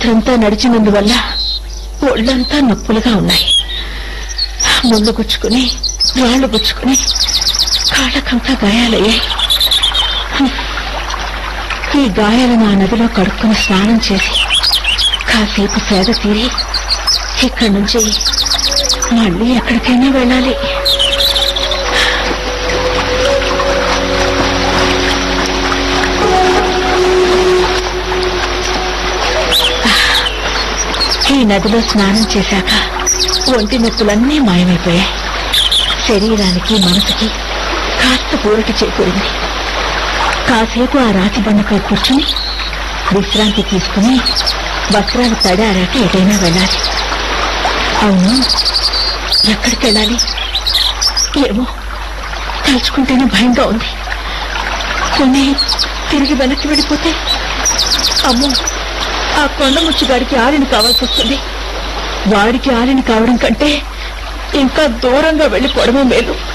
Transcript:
రాత్రంతా నడిచినందువల్ల ఒళ్ళంతా నొప్పులుగా ఉన్నాయి ముళ్ళు గుచ్చుకుని రాళ్లు గుచ్చుకుని కాళ్ళకంతా గాయాలయ్యాయి ఈ గాయాలను ఆ నదిలో కడుక్కుని స్నానం చేసి కాసేపు సేద తీరి ఇక్కడి నుంచి మళ్ళీ ఎక్కడికైనా వెళ్ళాలి ఈ నదిలో స్నానం చేశాక ఒంటి నొప్పులన్నీ మాయమైపోయాయి శరీరానికి మనసుకి కాస్త పూరటి చేకూరింది కాసేపు ఆ రాతి బండపై కూర్చుని విశ్రాంతి తీసుకుని వస్త్రాలు తడారాక ఎటైనా వెళ్ళాలి అవును ఎక్కడికి వెళ్ళాలి ఏమో తలుచుకుంటేనే భయంగా ఉంది కొన్ని తిరిగి వెనక్కి వెళ్ళిపోతే అమ్మో ఆ కొండ ముచ్చుగాడికి ఆలిని కావాల్సి వస్తుంది వాడికి ఆలిని కావడం కంటే ఇంకా దూరంగా వెళ్ళిపోవడమే మేలు